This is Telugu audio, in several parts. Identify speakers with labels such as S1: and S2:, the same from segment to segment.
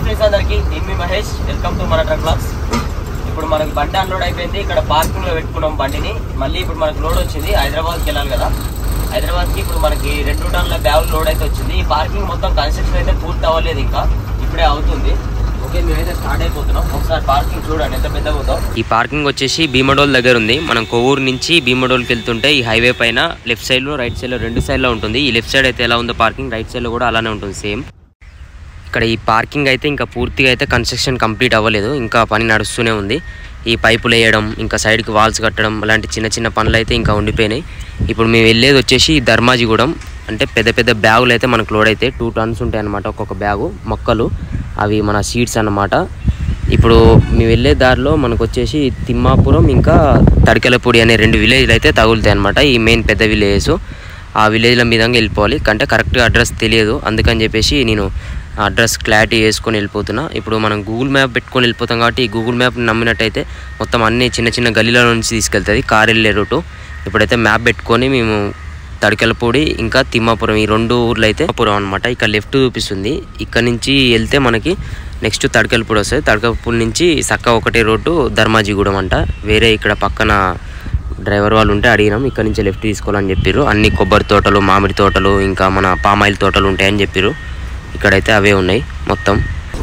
S1: ఫ్రెండ్స్ అందరికి నేను మీ మహేష్ వెల్కమ్ టు మన ట్రక్ బ్లాగ్స్ ఇప్పుడు మనకి బండి అన్లోడ్ అయిపోయింది ఇక్కడ పార్కింగ్ లో పెట్టుకున్నాం బండిని మళ్ళీ ఇప్పుడు మనకి లోడ్ వచ్చింది హైదరాబాద్కి వెళ్ళాలి కదా హైదరాబాద్కి ఇప్పుడు మనకి రెండు టన్నుల బ్యాగ్ లోడ్ అయితే వచ్చింది ఈ పార్కింగ్ మొత్తం కన్స్ట్రక్షన్ అయితే పూర్తి అవ్వలేదు ఇంకా ఇప్పుడే అవుతుంది ఓకే మేమైతే స్టార్ట్ అయిపోతున్నాం ఒకసారి పార్కింగ్ చూడండి ఎంత పెద్దగా ఉందో
S2: ఈ పార్కింగ్ వచ్చేసి భీమడోల్ దగ్గర ఉంది మనం కొవ్వూరు నుంచి భీమడోల్కి వెళ్తుంటే ఈ హైవే పైన లెఫ్ట్ సైడ్ లో రైట్ సైడ్ లో రెండు సైడ్ లో ఉంటుంది ఈ లెఫ్ట్ సైడ్ అయితే ఎలా ఉందో పార్కింగ్ రైట్ సైడ్ లో కూడా అలానే ఉంటుంది సేమ్ ఇక్కడ ఈ పార్కింగ్ అయితే ఇంకా పూర్తిగా అయితే కన్స్ట్రక్షన్ కంప్లీట్ అవ్వలేదు ఇంకా పని నడుస్తూనే ఉంది ఈ పైపులు వేయడం ఇంకా సైడ్కి వాల్స్ కట్టడం అలాంటి చిన్న చిన్న పనులు అయితే ఇంకా ఉండిపోయినాయి ఇప్పుడు మేము వెళ్ళేది వచ్చేసి ధర్మాజిగూడెం అంటే పెద్ద పెద్ద బ్యాగులు అయితే మనకు లోడ్ అయితే టూ టన్స్ ఉంటాయి అన్నమాట ఒక్కొక్క బ్యాగు మొక్కలు అవి మన సీడ్స్ అన్నమాట ఇప్పుడు మేము వెళ్ళే దారిలో మనకు వచ్చేసి తిమ్మాపురం ఇంకా తడికెలపూడి అనే రెండు విలేజ్లు అయితే తగులుతాయి అనమాట ఈ మెయిన్ పెద్ద విలేజెస్ ఆ విలేజ్ల మీదంగా వెళ్ళిపోవాలి అంటే కరెక్ట్గా అడ్రస్ తెలియదు అందుకని చెప్పేసి నేను అడ్రస్ క్లారిటీ వేసుకొని వెళ్ళిపోతున్నా ఇప్పుడు మనం గూగుల్ మ్యాప్ పెట్టుకొని వెళ్ళిపోతాం కాబట్టి ఈ గూగుల్ మ్యాప్ నమ్మినట్టయితే మొత్తం అన్ని చిన్న చిన్న గల్లీల నుంచి తీసుకెళ్తుంది కార్ వెళ్ళే రూటు ఇప్పుడైతే మ్యాప్ పెట్టుకొని మేము తడికెలపూడి ఇంకా తిమ్మాపురం ఈ రెండు ఊర్లు అయితే పురం అనమాట ఇక్కడ లెఫ్ట్ చూపిస్తుంది ఇక్కడ నుంచి వెళ్తే మనకి నెక్స్ట్ తడకలపూడి వస్తుంది తడకలపూడి నుంచి సక్క ఒకటే రోడ్డు ధర్మాజిగూడెం అంట వేరే ఇక్కడ పక్కన డ్రైవర్ వాళ్ళు ఉంటే అడిగినాం ఇక్కడ నుంచి లెఫ్ట్ తీసుకోవాలని చెప్పారు అన్ని కొబ్బరి తోటలు మామిడి తోటలు ఇంకా మన పామాయిల్ తోటలు ఉంటాయని చెప్పారు ఇక్కడైతే అవే ఉన్నాయి మొత్తం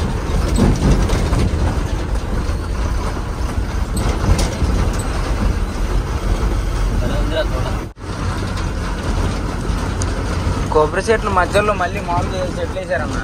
S1: భలే ఉందిరా తోట.
S3: కొబ్బరి చెట్లు మధ్యలో మళ్ళీ మామూలు చెట్లు వేసారమ్మా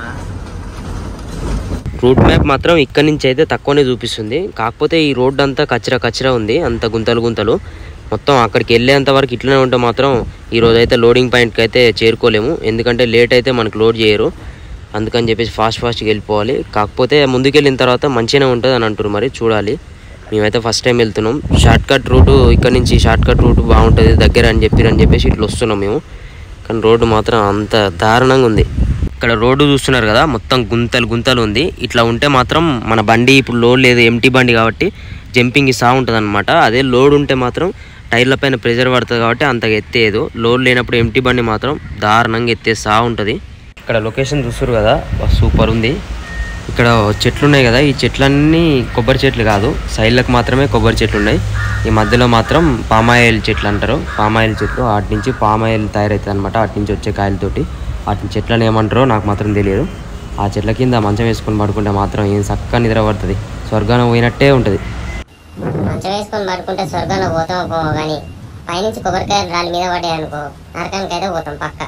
S2: రూట్ మ్యాప్ మాత్రం ఇక్కడ నుంచి అయితే తక్కువనే చూపిస్తుంది కాకపోతే ఈ రోడ్ అంతా కచ్చరా కచ్చరా ఉంది అంత గుంతలు గుంతలు మొత్తం అక్కడికి వెళ్ళేంత వరకు ఇట్లనే ఉంటే మాత్రం ఈ రోజు అయితే లోడింగ్ పాయింట్కి అయితే చేరుకోలేము ఎందుకంటే లేట్ అయితే మనకు లోడ్ చేయరు అందుకని చెప్పేసి ఫాస్ట్ ఫాస్ట్గా వెళ్ళిపోవాలి కాకపోతే ముందుకెళ్ళిన తర్వాత మంచిగానే ఉంటుంది అని అంటారు మరి చూడాలి మేమైతే ఫస్ట్ టైం వెళ్తున్నాం షార్ట్ కట్ రూటు ఇక్కడ నుంచి షార్ట్ కట్ రూట్ బాగుంటుంది దగ్గర అని చెప్పి అని చెప్పేసి ఇట్లా వస్తున్నాం మేము కానీ రోడ్డు మాత్రం అంత దారుణంగా ఉంది ఇక్కడ రోడ్డు చూస్తున్నారు కదా మొత్తం గుంతలు గుంతలు ఉంది ఇట్లా ఉంటే మాత్రం మన బండి ఇప్పుడు లోడ్ లేదు ఎంటీ బండి కాబట్టి జంపింగ్ ఇస్తా ఉంటుంది అనమాట అదే లోడ్ ఉంటే మాత్రం టైర్ల పైన ప్రెజర్ పడుతుంది కాబట్టి అంతగా ఎత్తేయదు లోడ్ లేనప్పుడు ఎంటీ బండి మాత్రం దారుణంగా ఎత్తేస్తా ఉంటుంది ఇక్కడ లొకేషన్ చూస్తారు కదా సూపర్ ఉంది ఇక్కడ చెట్లు ఉన్నాయి కదా ఈ చెట్లన్నీ కొబ్బరి చెట్లు కాదు సైడ్లకు మాత్రమే కొబ్బరి చెట్లు ఉన్నాయి ఈ మధ్యలో మాత్రం పామాయిల్ చెట్లు అంటారు పామాయిల్ చెట్లు వాటి నుంచి పామాయిల్ తయారవుతుంది అనమాట వాటి నుంచి వచ్చే కాయలతోటి వాటి చెట్లను ఏమంటారో నాకు మాత్రం తెలియదు ఆ చెట్ల కింద మంచం వేసుకొని పడుకుంటే మాత్రం ఏం చక్కగా నిద్ర పడుతుంది స్వర్గానం పోయినట్టే ఉంటుంది
S4: మంచం వేసుకొని పడుకుంటే స్వర్గంలో పోతాం పోమో కానీ పైనుంచి కొబ్బరికాయలు రాళ్ళ మీద పడ్డాయి అనుకో నరకానికి అయితే పోతాం పక్క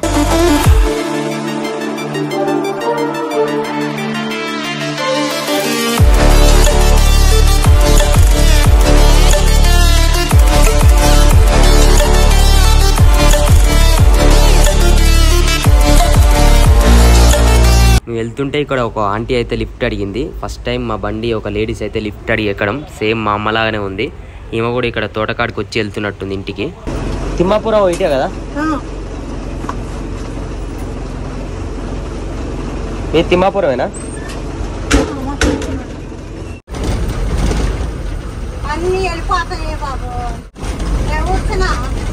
S2: మేము వెళ్తుంటే ఇక్కడ ఒక ఆంటీ అయితే లిఫ్ట్ అడిగింది ఫస్ట్ టైం మా బండి ఒక లేడీస్ అయితే లిఫ్ట్ అడిగి ఎక్కడం సేమ్ మా అమ్మలాగానే ఉంది ఈమె కూడా ఇక్కడ తోటకాడికి వచ్చి వెళ్తున్నట్టుంది ఇంటికి
S1: తిమ్మాపురం ఇటే కదా మీ తిమ్మాపురమేనా
S5: అన్ని వెళ్ళిపోతాయి బాబు నేను కూర్చున్నా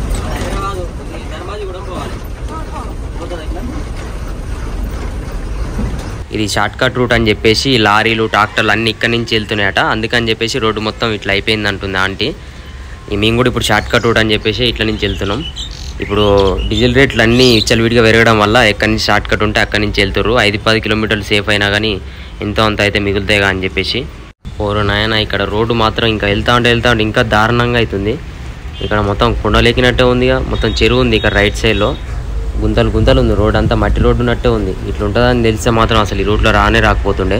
S2: ఇది షార్ట్ కట్ రూట్ అని చెప్పేసి లారీలు ట్రాక్టర్లు అన్ని ఇక్కడి నుంచి వెళ్తున్నాయట అందుకని చెప్పేసి రోడ్డు మొత్తం ఇట్లా అయిపోయింది అంటుంది ఆంటీ ఈ మేము కూడా ఇప్పుడు షార్ట్ కట్ రూట్ అని చెప్పేసి ఇట్లా నుంచి వెళ్తున్నాం ఇప్పుడు డీజిల్ రేట్లు అన్నీ విడిగా పెరగడం వల్ల ఎక్కడి నుంచి షార్ట్ కట్ ఉంటే అక్కడి నుంచి వెళ్తారు ఐదు పది కిలోమీటర్లు సేఫ్ అయినా కానీ ఎంతో అంత అయితే మిగులుతాయిగా అని చెప్పేసి ఓరు నాయన ఇక్కడ రోడ్డు మాత్రం ఇంకా వెళ్తా ఉంటే వెళ్తా ఉంటే ఇంకా దారుణంగా అవుతుంది ఇక్కడ మొత్తం కుండలేకినట్టే ఉందిగా మొత్తం చెరువు ఉంది ఇక్కడ రైట్ సైడ్లో గుంతలు గుంతలు ఉంది రోడ్ అంతా మట్టి రోడ్డు ఉన్నట్టే ఉంది ఇట్లా ఉంటుందని తెలిస్తే మాత్రం అసలు ఈ రూట్లో రానే రాకపోతుండే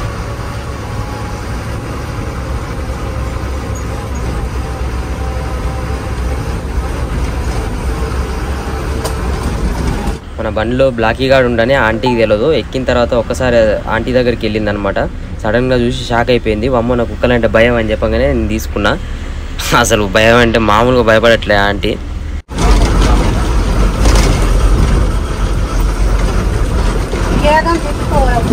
S2: మన బండిలో బ్లాకీ గార్డ్ ఉండని ఆంటీకి తెలియదు ఎక్కిన తర్వాత ఒక్కసారి ఆంటీ దగ్గరికి వెళ్ళింది అనమాట సడన్గా చూసి షాక్ అయిపోయింది వమ్మ నా కుక్కలంటే భయం అని చెప్పగానే నేను తీసుకున్నా అసలు భయం అంటే మామూలుగా భయపడట్లే ఆంటీ
S5: ఏదని తెచ్చుకోవాలి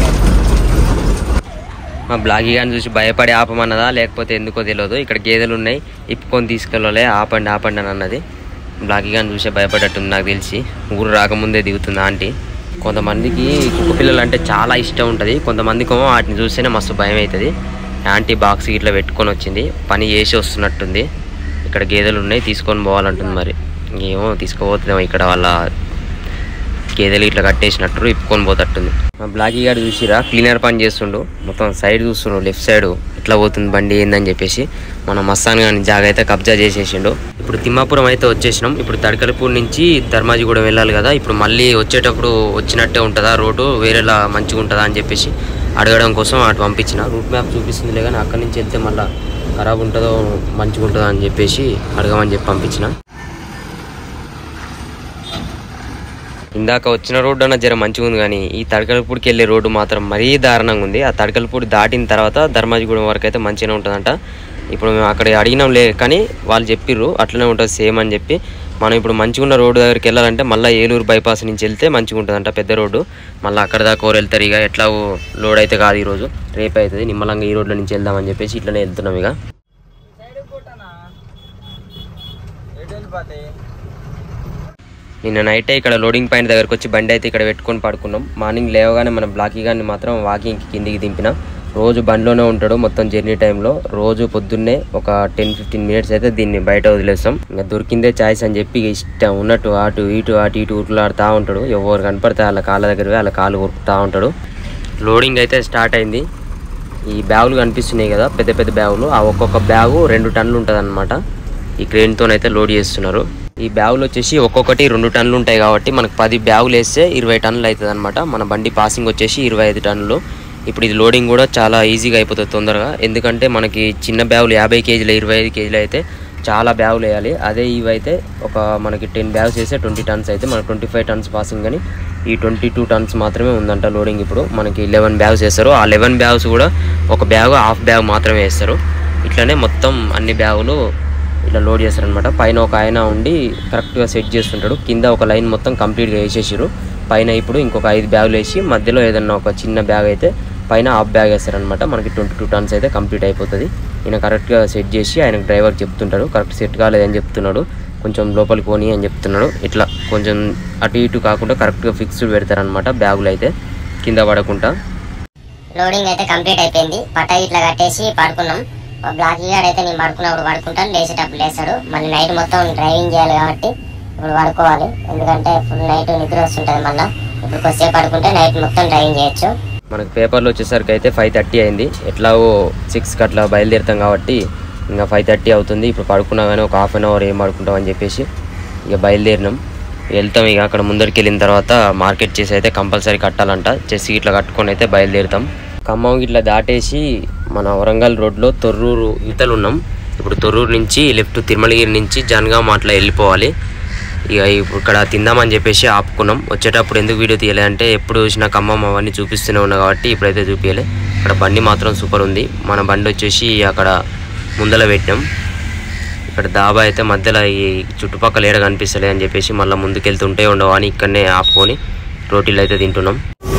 S2: మా బ్లాగీ గాని చూసి భయపడి ఆపమన్నదా లేకపోతే ఎందుకో తెలియదు ఇక్కడ గేదెలు ఉన్నాయి ఇప్పుకొని తీసుకెళ్ళలే ఆపండి ఆపండి అని అన్నది బ్లాగీ గాని చూసే భయపడట్టుంది నాకు తెలిసి ఊరు రాకముందే దిగుతుంది ఆంటీ కొంతమందికి కుక్క పిల్లలు అంటే చాలా ఇష్టం ఉంటుంది కొంతమందికి ఏమో వాటిని చూస్తేనే మస్తు భయం అవుతుంది యాంటీ బాక్స్ ఇట్లా పెట్టుకొని వచ్చింది పని చేసి వస్తున్నట్టుంది ఇక్కడ గేదెలు ఉన్నాయి తీసుకొని పోవాలంటుంది మరి ఏమో తీసుకుపోతుందేమో ఇక్కడ వాళ్ళ గేదెలు ఇట్లా కట్టేసినట్టు ఇప్పుకొని పోతట్టుంది మా బ్లాకీ గారు చూసిరా క్లీనర్ పని చేస్తుండు మొత్తం సైడ్ చూస్తుండు లెఫ్ట్ సైడ్ ఎట్లా పోతుంది బండి ఏందని చెప్పేసి మన మస్తాన్ గాని జాగ అయితే కబ్జా చేసేసిండు ఇప్పుడు తిమ్మాపురం అయితే వచ్చేసినాం ఇప్పుడు తడకలపూర్ నుంచి ధర్మాజిగూడెం వెళ్ళాలి కదా ఇప్పుడు మళ్ళీ వచ్చేటప్పుడు వచ్చినట్టే ఉంటుందా రోడ్డు వేరేలా మంచిగా ఉంటుందా అని చెప్పేసి అడగడం కోసం అటు పంపించిన రూట్ మ్యాప్ చూపిస్తుందిలే కానీ అక్కడి నుంచి వెళ్తే మళ్ళీ ఖరాబ్ ఉంటుందో మంచిగా ఉంటుందో అని చెప్పేసి అడగమని చెప్పి పంపించిన ఇందాక వచ్చిన రోడ్డు అన్న జర మంచిగా ఉంది కానీ ఈ తడకలపూడికి వెళ్ళే రోడ్డు మాత్రం మరీ దారుణంగా ఉంది ఆ తడకలపూడి దాటిన తర్వాత ధర్మాజిగూడెం వరకు అయితే మంచిగానే ఉంటుందంట ఇప్పుడు మేము అక్కడ అడిగినాం లే కానీ వాళ్ళు చెప్పిర్రు అట్లనే ఉంటుంది సేమ్ అని చెప్పి మనం ఇప్పుడు మంచిగా ఉన్న రోడ్డు దగ్గరికి వెళ్ళాలంటే మళ్ళీ ఏలూరు బైపాస్ నుంచి వెళ్తే మంచిగా ఉంటుందంట పెద్ద రోడ్డు మళ్ళీ అక్కడ దాకా ఎవరు వెళ్తారు ఇక ఎట్లా లోడ్ అయితే కాదు ఈరోజు రేపు అవుతుంది నిమ్మలంగా ఈ రోడ్ల నుంచి వెళ్దామని చెప్పేసి ఇట్లనే వెళ్తున్నాం ఇక
S3: సైడ్ పోతానా ఎటు వెళ్ళిపోతాయి
S2: నిన్న నైటే ఇక్కడ లోడింగ్ పాయింట్ దగ్గరకు వచ్చి బండి అయితే ఇక్కడ పెట్టుకొని పడుకున్నాం మార్నింగ్ లేవగానే మన బ్లాకీ గారిని మాత్రం వాకింగ్కి కిందికి దింపిన రోజు బండిలోనే ఉంటాడు మొత్తం జర్నీ టైంలో రోజు పొద్దున్నే ఒక టెన్ ఫిఫ్టీన్ మినిట్స్ అయితే దీన్ని బయట వదిలేస్తాం ఇంకా దొరికిందే ఛాయిస్ అని చెప్పి ఇక ఇష్టం ఉన్నట్టు అటు ఇటు అటు ఇటు ఉరుకులాడుతూ ఉంటాడు ఎవరు కనపడితే వాళ్ళ కాళ్ళ దగ్గర పోయి వాళ్ళ కాళ్ళు ఉరుకుతూ ఉంటాడు లోడింగ్ అయితే స్టార్ట్ అయింది ఈ బ్యాగులు కనిపిస్తున్నాయి కదా పెద్ద పెద్ద బ్యాగులు ఆ ఒక్కొక్క బ్యాగు రెండు టన్నులు ఉంటుంది ఈ క్రేన్తోనైతే లోడ్ చేస్తున్నారు ఈ బ్యాగులు వచ్చేసి ఒక్కొక్కటి రెండు టన్నులు ఉంటాయి కాబట్టి మనకు పది బ్యాగులు వేస్తే ఇరవై టన్నులు అవుతుంది అనమాట మన బండి పాసింగ్ వచ్చేసి ఇరవై ఐదు టన్నులు ఇప్పుడు ఇది లోడింగ్ కూడా చాలా ఈజీగా అయిపోతుంది తొందరగా ఎందుకంటే మనకి చిన్న బ్యాగులు యాభై కేజీలు ఇరవై ఐదు కేజీలు అయితే చాలా బ్యాగులు వేయాలి అదే ఇవి అయితే ఒక మనకి టెన్ బ్యాగ్స్ వేస్తే ట్వంటీ టన్స్ అయితే మనకి ట్వంటీ ఫైవ్ టన్స్ పాసింగ్ కానీ ఈ ట్వంటీ టూ టన్స్ మాత్రమే ఉందంట లోడింగ్ ఇప్పుడు మనకి లెవెన్ బ్యాగ్స్ వేస్తారు ఆ లెవెన్ బ్యాగ్స్ కూడా ఒక బ్యాగ్ హాఫ్ బ్యాగ్ మాత్రమే వేస్తారు ఇట్లనే మొత్తం అన్ని బ్యాగులు ఇట్లా లోడ్ చేస్తారనమాట పైన ఒక ఆయన ఉండి కరెక్ట్గా సెట్ చేస్తుంటాడు కింద ఒక లైన్ మొత్తం కంప్లీట్గా వేసేసారు పైన ఇప్పుడు ఇంకొక ఐదు బ్యాగులు వేసి మధ్యలో ఏదన్నా ఒక చిన్న బ్యాగ్ అయితే పైన హాఫ్ బ్యాగ్ వేస్తారనమాట మనకి ట్వంటీ టూ టన్స్ అయితే కంప్లీట్ అయిపోతుంది ఈయన కరెక్ట్గా సెట్ చేసి ఆయన డ్రైవర్ చెప్తుంటాడు కరెక్ట్ సెట్ కాలేదని చెప్తున్నాడు కొంచెం లోపలికి పోని అని చెప్తున్నాడు ఇట్లా కొంచెం అటు ఇటు కాకుండా కరెక్ట్గా ఫిక్స్డ్ పెడతారనమాట బ్యాగులు అయితే కింద పడకుండా
S4: లోడింగ్ అయితే కంప్లీట్ అయిపోయింది పట్ట ఇట్లా కట్టేసి పడుకున్నాం మా బ్లాకీ గారు అయితే నేను పడుకున్నప్పుడు పడుకుంటాను లేచేటప్పుడు లేస్తాడు మళ్ళీ నైట్ మొత్తం డ్రైవింగ్ చేయాలి కాబట్టి ఇప్పుడు పడుకోవాలి ఎందుకంటే ఫుల్ నైట్ నిద్ర వస్తుంటుంది మళ్ళీ ఇప్పుడు కొద్దిసేపు పడుకుంటే నైట్ మొత్తం డ్రైవింగ్ చేయొచ్చు
S2: మనకు పేపర్లో వచ్చేసరికి అయితే ఫైవ్ థర్టీ అయింది ఎట్లాగో సిక్స్కి అట్లా బయలుదేరుతాం కాబట్టి ఇంకా ఫైవ్ థర్టీ అవుతుంది ఇప్పుడు పడుకున్నా కానీ ఒక హాఫ్ అన్ అవర్ ఏం పడుకుంటాం అని చెప్పేసి ఇక బయలుదేరినాం వెళ్తాం ఇక అక్కడ ముందరికి వెళ్ళిన తర్వాత మార్కెట్ చేసి అయితే కంపల్సరీ కట్టాలంట చెస్సి ఇట్లా కట్టుకొని అయితే బయలుదేరుతాం ఖమ్మం ఇట్లా దాటేసి మన వరంగల్ రోడ్లో తొర్రూరు ఇతలు ఉన్నాం ఇప్పుడు తొర్రూరు నుంచి లెఫ్ట్ తిరుమలగిరి నుంచి జనగాం అట్లా వెళ్ళిపోవాలి ఇక ఇప్పుడు ఇక్కడ తిందామని చెప్పేసి ఆపుకున్నాం వచ్చేటప్పుడు ఎందుకు వీడియో తీయలేదంటే ఎప్పుడు చూసినా ఖమ్మం అవన్నీ చూపిస్తూనే ఉన్నా కాబట్టి ఇప్పుడైతే చూపించలే అక్కడ బండి మాత్రం సూపర్ ఉంది మన బండి వచ్చేసి అక్కడ ముందల పెట్టినాం ఇక్కడ దాబా అయితే మధ్యలో ఈ చుట్టుపక్కల ఏడ కనిపిస్తలే అని చెప్పేసి మళ్ళీ ముందుకెళ్తుంటే ఉండవు అని ఇక్కడనే ఆపుకొని రోటీలు అయితే తింటున్నాం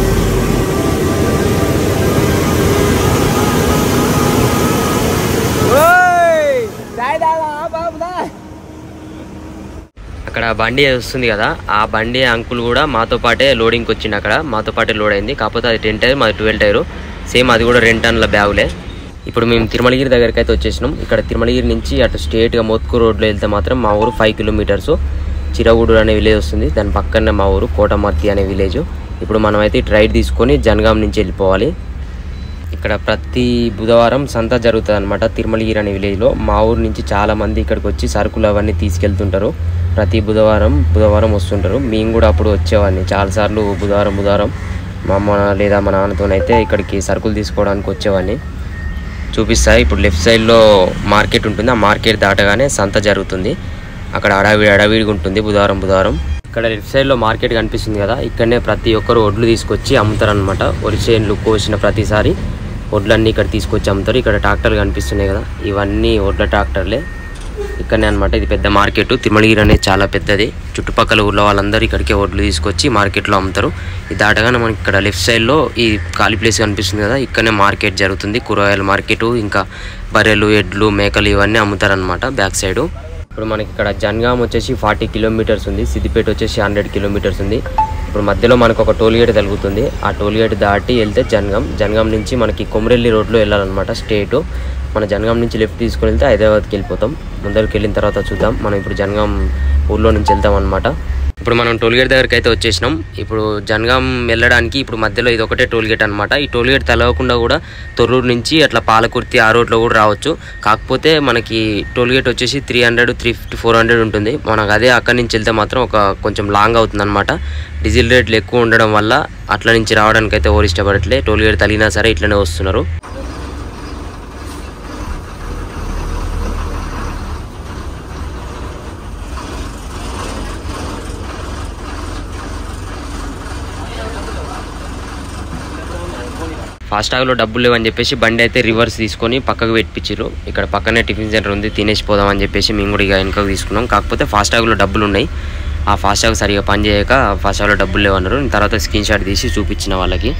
S2: అక్కడ బండి వస్తుంది కదా ఆ బండి అంకుల్ కూడా మాతో పాటే లోడింగ్కి వచ్చింది అక్కడ మాతో పాటే లోడ్ అయింది కాకపోతే అది టెన్ టైర్ మాది ట్వెల్వ్ టైరు సేమ్ అది కూడా రెండు టన్నుల బ్యాగులే ఇప్పుడు మేము తిరుమలగిరి దగ్గరికి అయితే వచ్చేసినాం ఇక్కడ తిరుమలగిరి నుంచి అటు స్ట్రేట్గా మోత్కూ రోడ్లో వెళ్తే మాత్రం మా ఊరు ఫైవ్ కిలోమీటర్స్ చిరగూడూరు అనే విలేజ్ వస్తుంది దాని పక్కనే మా ఊరు కోటమర్తి అనే విలేజ్ ఇప్పుడు మనం అయితే ఇటు రైడ్ తీసుకొని జనగాం నుంచి వెళ్ళిపోవాలి ఇక్కడ ప్రతి బుధవారం సంత జరుగుతుంది అనమాట తిరుమలగిరి అనే విలేజ్లో మా ఊరు నుంచి చాలా మంది ఇక్కడికి వచ్చి సరుకులు అవన్నీ తీసుకెళ్తుంటారు ప్రతి బుధవారం బుధవారం వస్తుంటారు మేము కూడా అప్పుడు వచ్చేవాడిని చాలాసార్లు బుధవారం బుధవారం మా అమ్మ లేదా మా నాన్నతోనైతే ఇక్కడికి సరుకులు తీసుకోవడానికి వచ్చేవాడిని చూపిస్తా ఇప్పుడు లెఫ్ట్ సైడ్లో మార్కెట్ ఉంటుంది ఆ మార్కెట్ దాటగానే సంత జరుగుతుంది అక్కడ అడవి అడవిడిగా ఉంటుంది బుధవారం బుధవారం ఇక్కడ లెఫ్ట్ సైడ్లో మార్కెట్ కనిపిస్తుంది కదా ఇక్కడనే ప్రతి ఒక్కరు ఒడ్లు తీసుకొచ్చి అమ్ముతారనమాట వరి చేనులు కోసిన ప్రతిసారి ఒడ్లన్నీ ఇక్కడ తీసుకొచ్చి అమ్ముతారు ఇక్కడ ట్రాక్టర్లు కనిపిస్తున్నాయి కదా ఇవన్నీ ఒడ్ల ట్రాక్టర్లే ఇక్కడనే అనమాట ఇది పెద్ద మార్కెట్ తిరుమలగిరి అనేది చాలా పెద్దది చుట్టుపక్కల ఊర్లో వాళ్ళందరూ ఇక్కడికే ఒడ్లు తీసుకొచ్చి మార్కెట్లో అమ్ముతారు ఇది దాటగానే మనకి ఇక్కడ లెఫ్ట్ సైడ్లో ఈ ఖాళీ ప్లేస్ కనిపిస్తుంది కదా ఇక్కడనే మార్కెట్ జరుగుతుంది కూరగాయల మార్కెట్ ఇంకా బర్రెలు ఎడ్లు మేకలు ఇవన్నీ అమ్ముతారనమాట బ్యాక్ సైడ్ ఇప్పుడు మనకి ఇక్కడ జన్గాం వచ్చేసి ఫార్టీ కిలోమీటర్స్ ఉంది సిద్దిపేట వచ్చేసి హండ్రెడ్ కిలోమీటర్స్ ఉంది ఇప్పుడు మధ్యలో మనకు ఒక టోల్ గేట్ తగులుతుంది ఆ టోల్ గేట్ దాటి వెళ్తే జనగాం జనగాం నుంచి మనకి కొమరెల్లి రోడ్లో వెళ్ళాలన్నమాట స్టేటు మన జనగాం నుంచి లెఫ్ట్ తీసుకుని వెళ్తే హైదరాబాద్కి వెళ్ళిపోతాం ముందరికి వెళ్ళిన తర్వాత చూద్దాం మనం ఇప్పుడు జనగాం ఊళ్ళో నుంచి వెళ్తాం అనమాట ఇప్పుడు మనం టోల్ గేట్ దగ్గరికి అయితే వచ్చేసినాం ఇప్పుడు జనగాం వెళ్ళడానికి ఇప్పుడు మధ్యలో ఇది ఒకటే టోల్ గేట్ అనమాట ఈ టోల్ గేట్ తలవకుండా కూడా తొర్రూరు నుంచి అట్లా పాలకుర్తి ఆ రోడ్లో కూడా రావచ్చు కాకపోతే మనకి టోల్ గేట్ వచ్చేసి three hundred three fifty four hundred ఉంటుంది మనకు అదే అక్కడి నుంచి వెళ్తే మాత్రం ఒక కొంచెం లాంగ్ అవుతుంది అనమాట డీజిల్ రేట్లు ఎక్కువ ఉండడం వల్ల అట్ల నుంచి రావడానికి అయితే ఎవరు ఇష్టపడట్లే టోల్ గేట్ తగిలినా సరే ఇట్లనే వస్తున్నారు ఫాస్టాగ్లో డబ్బులు లేవని చెప్పేసి బండి అయితే రివర్స్ తీసుకొని పక్కకు పెట్టించారు ఇక్కడ పక్కనే టిఫిన్ సెంటర్ ఉంది తినేసి పోదాం అని చెప్పేసి మేము కూడా ఇక వెనకకు తీసుకున్నాం కాకపోతే ఫాస్టాగ్లో డబ్బులు ఉన్నాయి ఆ ఫాస్టాగ్ సరిగా పని చేయక ఫాస్టాగ్లో డబ్బులు లేవన్నారు నేను తర్వాత స్క్రీన్ షాట్ తీసి చూపించిన వాళ్ళకి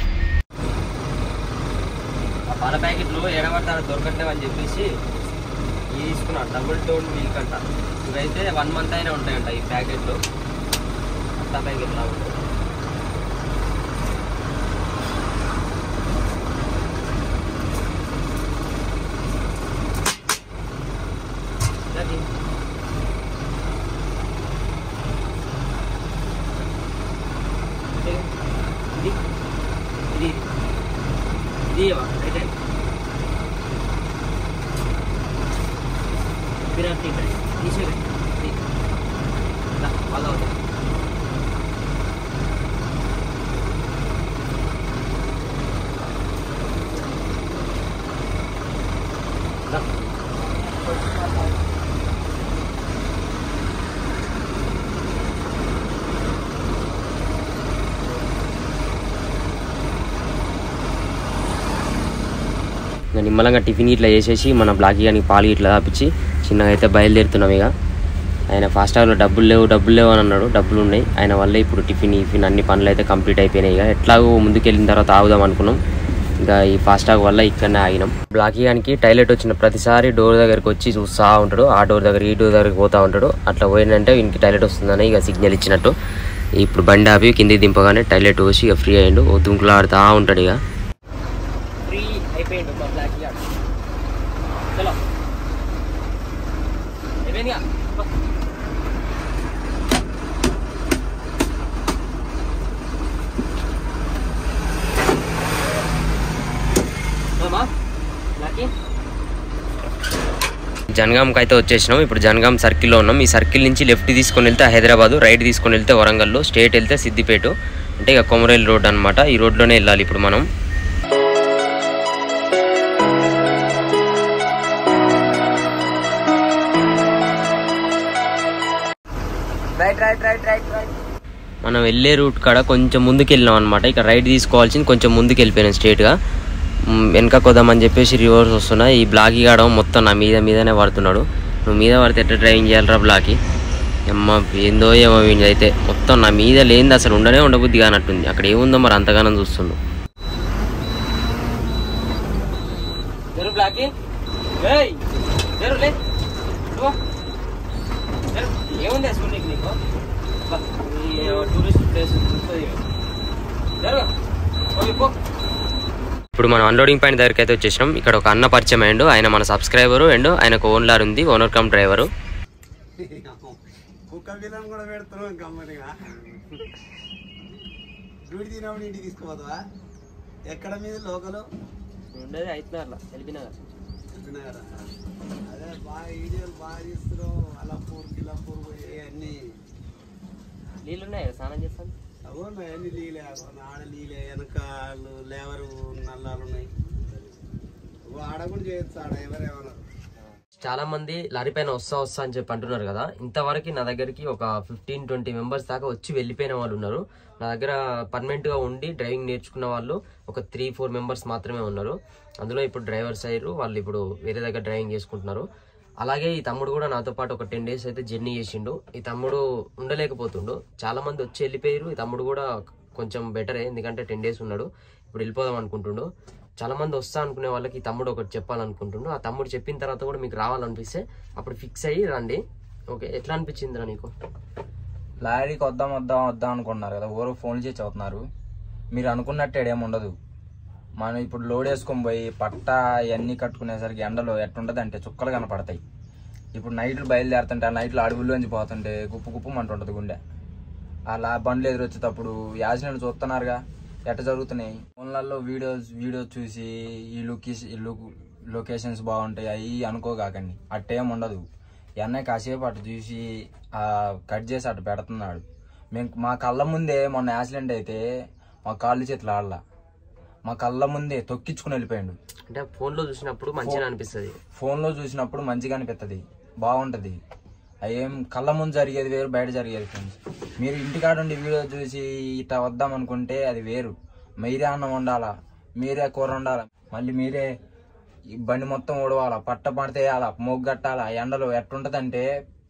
S1: ఆ పాల ప్యాకెట్లు ఎడబడతాడు దొరకట్లేవు అని చెప్పేసి ఇవి తీసుకున్నాడు డబుల్ టోన్ మిల్క్ అంట ఇవైతే వన్ మంత్ అయినా ఉంటాయంట ఈ ప్యాకెట్లు అత్త ప్యాకెట్ లా ఉంటాయి ఇది. ఇది. ఇది. ఇది. ఇది ఇవ్వ, రైట్ హ్యాండ్. విరాట్ ఇక్కడ తీసేయండి. ఇది. దా, వాళ్ళ అవుతాయి. దా.
S2: ఇంకా నిమ్మలంగా టిఫిన్ ఇట్లా చేసేసి మన బ్లాక్ కానీ పాలు ఇట్లా తాపించి చిన్నగా అయితే బయలుదేరుతున్నాం ఇక ఆయన ఫాస్టాగ్లో డబ్బులు లేవు డబ్బులు లేవు అని అన్నాడు డబ్బులు ఉన్నాయి ఆయన వల్లే ఇప్పుడు టిఫిన్ ఇఫిన్ అన్ని పనులు అయితే కంప్లీట్ అయిపోయినాయి ఇక ఎట్లాగో ముందుకు వెళ్ళిన తర్వాత ఆగుదాం అనుకున్నాం ఇంకా ఈ ఫాస్టాగ్ వల్ల ఇక్కడనే ఆగినాం బ్లాకీ గానికి టైలెట్ వచ్చిన ప్రతిసారి డోర్ దగ్గరికి వచ్చి చూస్తూ ఉంటాడు ఆ డోర్ దగ్గర ఈ డోర్ దగ్గరికి పోతూ ఉంటాడు అట్లా పోయిందంటే ఇంటికి టైలెట్ వస్తుందని ఇక సిగ్నల్ ఇచ్చినట్టు ఇప్పుడు బండి ఆపి కిందికి దింపగానే టైలెట్ పోసి ఇక ఫ్రీ అయ్యిండు దుంకులు ఆడుతూ ఉంటాడు ఇక
S1: ఫ్రీ అయిపోయిండు మా బ్లాక్ యార్డ్ చలో అయిపోయిందిగా పో. పోదామా? బ్లాకీ?
S2: జనగాంకి అయితే వచ్చేసినాం ఇప్పుడు జనగాం సర్కిల్లో ఉన్నాం ఈ సర్కిల్ నుంచి లెఫ్ట్ తీసుకొని వెళ్తే హైదరాబాద్ రైట్ తీసుకొని వెళ్తే వరంగల్ స్ట్రేట్ వెళ్తే సిద్దిపేట అంటే ఇక కొమరేల్ రోడ్ అనమాట ఈ రోడ్లోనే వెళ్ళాలి ఇప్పుడు మనం
S3: right right right right right
S2: మనం వెళ్ళే రూట్ కాడ కొంచెం ముందుకు వెళ్ళినాం అనమాట ఇక రైట్ తీసుకోవాల్సింది కొంచెం ముందుకు వెళ్ళిపోయినాం స్ట్రేట్గా వెనక కొద్దామని చెప్పేసి రివర్స్ వస్తున్నా ఈ బ్లాకీ కాడ మొత్తం నా మీద మీదనే పడుతున్నాడు నువ్వు మీద పడితే ఎట్లా డ్రైవింగ్ చేయాలరా బ్లాకీ అమ్మ ఏందో ఏమో వీడి అయితే మొత్తం నా మీద లేనిది అసలు ఉండనే ఉండబుద్ధి కానట్టుంది అక్కడ ఏముందో మరి అంతగానం చూస్తుండు
S1: జరు బ్లాకీ ఏయ్ జరు లే నువ్వు. జరు. ఏముంది అసలు నీకు నీకు బా, ఈ టూరిస్ట్ ప్లేస్ చూస్తుంది జరు ఓకే పో
S2: ఇప్పుడు మనం అన్లోడింగ్ పాయింట్ దగ్గరికి అయితే వచ్చేసినాం ఇక్కడ ఒక అన్న పరిచయం అయ్యిండు ఆయన మన సబ్స్క్రైబరు అండ్ ఆయనకు ఓన్లార్ ఉంది ఓనర్ కమ్ డ్రైవరు
S6: కుక్క పిల్లని కూడా పెడుతున్నాం గమ్మనిగా డ్యూటీ తినప్పుడు ఇంటికి తీసుకుపోతావా ఎక్కడ మీద లోకలు
S1: ఉండేది అవుతున్నారులా వెళ్ళిపోయినా
S6: చెప్పినారా అదే బాగా వీడియోలు బాగా తీస్తున్నావు అలంపూర్ కిలంపూర్ అన్ని
S1: నీళ్ళు ఉన్నాయి స్నానం చేస్తాను
S6: అవును అన్ని నీళ్ళే ఆడ నీళ్ళే వెనకాలు లేవరు నల్లాలు ఉన్నాయి ఓ ఆడ కూడా చేయొచ్చు ఆడ ఎవరేమన్నారు
S2: చాలా మంది లారీ పైన వస్తా వస్తా అని చెప్పి అంటున్నారు కదా ఇంతవరకు నా దగ్గరికి ఒక ఫిఫ్టీన్ ట్వంటీ మెంబర్స్ దాకా వచ్చి వెళ్ళిపోయిన వాళ్ళు ఉన్నారు నా దగ్గర పర్మనెంట్ గా ఉండి డ్రైవింగ్ నేర్చుకున్న వాళ్ళు ఒక త్రీ ఫోర్ మెంబర్స్ మాత్రమే ఉన్నారు అందులో ఇప్పుడు డ్రైవర్స్ అయ్యారు వాళ్ళు ఇప్పుడు వేరే దగ్గర డ్రైవింగ్ చేసుకుంటున్నారు అలాగే ఈ తమ్ముడు కూడా నాతో పాటు ఒక టెన్ డేస్ అయితే జర్నీ చేసిండు ఈ తమ్ముడు ఉండలేకపోతుండు చాలా మంది వచ్చి వెళ్ళిపోయారు ఈ తమ్ముడు కూడా కొంచెం బెటరే ఎందుకంటే టెన్ డేస్ ఉన్నాడు ఇప్పుడు వెళ్ళిపోదాం అనుకుంటుండు చాలా మంది వస్తా అనుకునే వాళ్ళకి ఈ తమ్ముడు ఒకటి చెప్పాలనుకుంటుండు ఆ తమ్ముడు చెప్పిన తర్వాత కూడా మీకు రావాలనిపిస్తే అప్పుడు ఫిక్స్ అయ్యి రండి ఓకే ఎట్లా అనిపించిందిరా నీకు
S3: లారీకి వద్దాం వద్దాం వద్దాం అనుకుంటున్నారు కదా ఊరు ఫోన్ చేసి చదువుతున్నారు మీరు అనుకున్నట్టు ఏడేమి ఉండదు మనం ఇప్పుడు లోడ్ వేసుకొని పోయి పట్ట ఇవన్నీ కట్టుకునేసరికి ఎండలో ఎట్టుంటది అంటే చుక్కలు కనపడతాయి ఇప్పుడు నైట్లు బయలుదేరుతుంటే ఆ నైట్లు అడవుల్లోంచి పోతుంటే గుప్పు గుప్పు అంటుంటది గుండె అలా బండ్లు ఎదురొచ్చేటప్పుడు యాక్సిడెంట్ చూస్తున్నారుగా ఎట్ట జరుగుతున్నాయి ఫోన్లలో వీడియోస్ వీడియోస్ చూసి ఈ లొకేషన్ ఈ లొ- లొకేషన్స్ బాగుంటాయి అవి అనుకోగాకండి అట్టేం ఉండదు ఎన్నయ్య కాసేపు అటు చూసి ఆ కట్ చేసి అటు పెడుతున్నాడు మేము మా కళ్ళ ముందే మొన్న యాక్సిడెంట్ అయితే మా కాళ్ళు చేతులు ఆడలా మా కళ్ళ ముందే తొక్కించుకుని వెళ్ళిపోయాడు
S2: అంటే ఫోన్ లో చూసినప్పుడు మంచిగా అనిపిస్తుంది
S3: ఫోన్లో చూసినప్పుడు మంచిగా అనిపిస్తుంది బాగుంటుంది అయ్యేం కళ్ళ ముందు జరిగేది వేరు బయట జరిగేది ఫ్రెండ్స్ మీరు ఇంటికాడ ఉండి వీడియో చూసి ఇట్లా వద్దాం అనుకుంటే అది వేరు మీరే అన్నం వండాలా మీరే కూర వండాలా మళ్ళీ మీరే ఈ బండి మొత్తం ఊడవాలా పట్ట పడితే వేయాలా మొగ్గు కట్టాలా ఎండలో ఎట్టుంటదంటే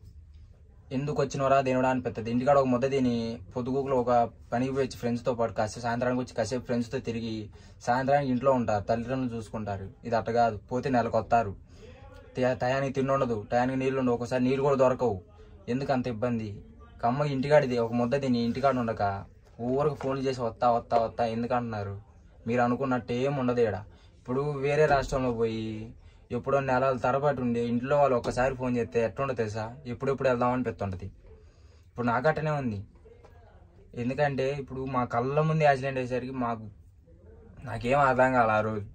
S3: ఎందుకు వచ్చినవరా దేనివరా అనిపిస్తుంది ఇంటికాడ ఒక ముద్ద తిని పొద్దుగూకులో ఒక పనికి పోయి ఫ్రెండ్స్తో పాటు కాసేపు సాయంత్రానికి వచ్చి కాసేపు ఫ్రెండ్స్తో తిరిగి సాయంత్రానికి ఇంట్లో ఉంటారు తల్లిదండ్రులు చూసుకుంటారు ఇది అట్ట కాదు పోతే నెలకు వస్తారు తే- టయానికి తిండి ఉండదు టయానికి నీళ్ళు ఉండవు ఒకసారి నీళ్ళు కూడా దొరకవు ఎందుకు అంత ఇబ్బంది కమ్మ ఇంటికాడిది ఒక ముద్ద తిని ఇంటికాడ ఉండక ఊరికి ఫోన్లు చేసి వస్తా వస్తా వస్తా ఎందుకు అంటున్నారు మీరు అనుకున్నట్టు ఏం ఉండదు ఇక్కడ ఇప్పుడు వేరే రాష్ట్రంలో పోయి ఎప్పుడో నెలల తరబడి ఉండి ఇంట్లో వాళ్ళు ఒక్కసారి ఫోన్ చేస్తే ఎట్లుండదు తెలుసా ఎప్పుడెప్పుడు వెళ్దామని పెట్టుంటది ఇప్పుడు నాకట్టనే ఉంది ఎందుకంటే ఇప్పుడు మా కళ్ళ ముందు యాక్సిడెంట్ అయ్యేసరికి మాకు నాకేం అర్థం కాలే ఆ రోజు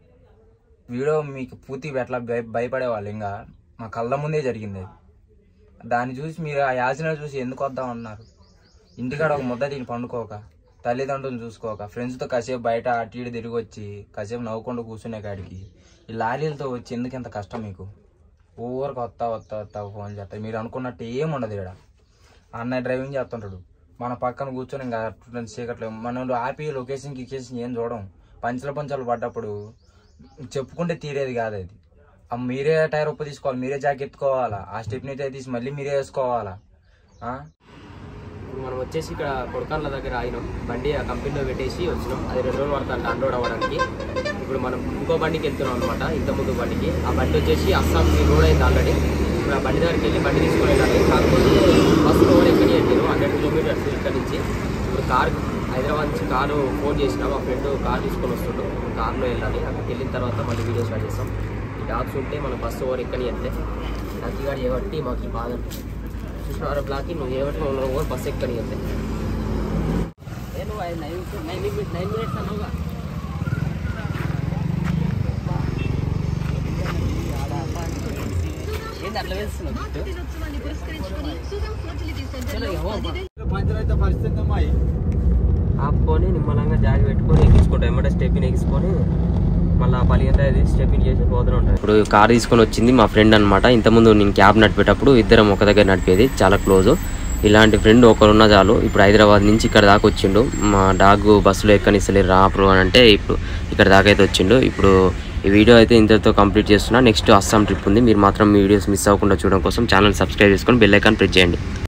S3: వీడియో మీకు పూర్తిగా ఎట్లా భయ భయపడేవాళ్ళు ఇంకా మా కళ్ళ ముందే జరిగింది అది దాన్ని చూసి మీరు ఆ యాచన చూసి ఎందుకు వద్దాం అన్నారు ఇంటికాడ ఒక ముద్ద తిని పండుకోక తల్లిదండ్రులు చూసుకోక ఫ్రెండ్స్తో కాసేపు బయట అటు ఇటు తిరిగి వచ్చి కాసేపు నవ్వుకుంటూ కూర్చునే కాడికి ఈ లారీలతో వచ్చి ఎందుకు ఇంత కష్టం మీకు ఊరికి వస్తా వస్తా వస్తా ఫోన్ చేస్తా మీరు అనుకున్నట్టు ఏం ఉండదు ఇక్కడ అన్నయ్య డ్రైవింగ్ చేస్తుంటాడు మన పక్కన కూర్చొని ఇంకా అటువంటి చీకట్లో మనం ఆపి లొకేషన్ గికేషన్ ఏం చూడం పంచల పంచలు పడ్డప్పుడు చెప్పుకుంటే తీరేది కాదు అది ఆ మీరే టైర్ ఉప్పు తీసుకోవాలి మీరే జాకెట్ ఎత్తుకోవాలా ఆ స్టెప్ని అయితే తీసి మళ్ళీ మీరే వేసుకోవాలా ఆ?
S2: ఇప్పుడు మనం వచ్చేసి ఇక్కడ కొడకాన్ల దగ్గర ఆగినాం బండి ఆ కంపెనీలో పెట్టేసి వచ్చినాం అది రెండు రోజులు పడుతుంది అన్లోడ్ అవ్వడానికి ఇప్పుడు మనం ఇంకో బండికి వెళ్తున్నాం అనమాట ఇంత ముందు బండికి ఆ బండి వచ్చేసి అస్సాం రోడ్ అయింది ఆల్రెడీ ఇప్పుడు ఆ బండి దగ్గరికి వెళ్ళి బండి తీసుకొని వెళ్ళాలి కాకపోతే బస్సు రోడ్ ఎక్కడి వెళ్ళాను హండ్రెడ్ కిలోమీటర్స్ ఇక్కడ నుంచి ఇప్పుడు కార్ హైదరాబాద్ నుంచి కారు ఫోన్ చేసిన మా ఫ్రెండ్ కార్ తీసుకొని వస్తుండు కార్లో వెళ్ళాలి అక్కడికి వెళ్ళిన తర్వాత మళ్ళీ వీడియో స్టార్ట్ చేస్తాం ఈ డాక్స్ ఉంటే మన బస్సు ఓవర్ ఎక్కడి వెళ్తే లక్కీ గారు చేయబట్టి మాకు ఈ బాధ అనిపిస్తుంది. చూసినారా బ్లాక్కి నువ్వు ఏమంటే నువ్వు బస్సు ఎక్కడికి వెళ్తే నువ్వు నైన్ నైన్ నైన్ మినిట్స్ అన్నావుగా ఏంది అట్లా వేస్తున్నావు చలో, ఇక పో.
S6: పంచర్ అయితే పరిస్థితి అమ్మాయి
S2: ఆపుకొని నిమ్మలంగా జాగి పెట్టుకొని ఎక్కించుకుంటాం ఎమ్మటే స్టెప్ని ఎక్కించుకొని మళ్ళీ పలిగంత స్టెప్ని చేసి పోతూనే ఉంటాం ఇప్పుడు కార్ తీసుకొని వచ్చింది మా ఫ్రెండ్ అనమాట ఇంతకుముందు నేను క్యాబ్ నడిపేటప్పుడు ఇద్దరం ఒక దగ్గర నడిపేది చాలా క్లోజ్ ఇలాంటి ఫ్రెండ్ ఒకరున్న చాలు ఇప్పుడు హైదరాబాద్ నుంచి ఇక్కడ దాకా వచ్చిండు మా డాగ్ బస్సులో ఎక్కనిస్తలేరు రాప్రు అని అంటే ఇప్పుడు ఇక్కడ దాకా అయితే వచ్చిండు ఇప్పుడు ఈ వీడియో అయితే ఇంతటితో కంప్లీట్ చేస్తున్నా నెక్స్ట్ అస్సాం ట్రిప్ ఉంది మీరు మాత్రం మీ వీడియోస్ మిస్ అవ్వకుండా చూడడం కోసం ఛానల్ సబ్స్క్రైబ్ చేసుకొని బెల్ ఐకాన్ ప్రెస్ చేయండి